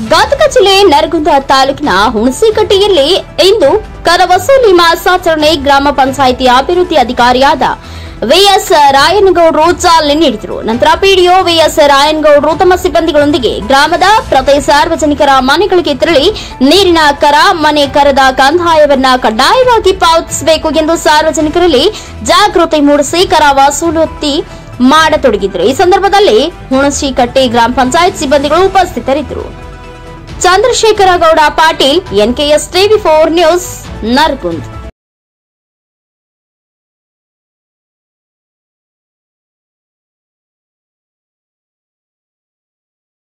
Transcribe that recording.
ಗದಗ ಜಿಲ್ಲೆ ನರಗುಂದ ತಾಲೂಕಿನ ಹುಣಸಿಕಟ್ಟಿಯಲ್ಲಿ ಇಂದು ಕರ ವಸೂಲಿ ಮಾಸಾಚರಣೆ ಗ್ರಾಮ ಪಂಚಾಯಿತಿ ಅಭಿವೃದ್ಧಿ ಅಧಿಕಾರಿಯಾದ ವಿಎಸ್ ರಾಯನಗೌಡರು ಚಾಲನೆ ನೀಡಿದರು ನಂತರ ಪಿಡಿಒ ವಿಎಸ್ ರಾಯನಗೌಡರು ತಮ್ಮ ಸಿಬ್ಬಂದಿಗಳೊಂದಿಗೆ ಗ್ರಾಮದ ಪ್ರತಿ ಸಾರ್ವಜನಿಕರ ಮನೆಗಳಿಗೆ ತೆರಳಿ ನೀರಿನ ಕರ ಮನೆ ಕರದ ಕಂದಾಯವನ್ನ ಕಡ್ಡಾಯವಾಗಿ ಪಾವತಿಸಬೇಕು ಎಂದು ಸಾರ್ವಜನಿಕರಲ್ಲಿ ಜಾಗೃತಿ ಮೂಡಿಸಿ ಕರ ವಸೂಲಾತಿ ಮಾಡತೊಡಗಿದ್ರು ಈ ಸಂದರ್ಭದಲ್ಲಿ ಹುಣಸಿಕಟ್ಟೆ ಗ್ರಾಮ ಪಂಚಾಯತ್ ಸಿಬ್ಬಂದಿಗಳು ಉಪಸ್ಥಿತರಿದ್ದರು Chandrashekara Gowda Patil NKS TV four news ನರ್ಗುಂದ್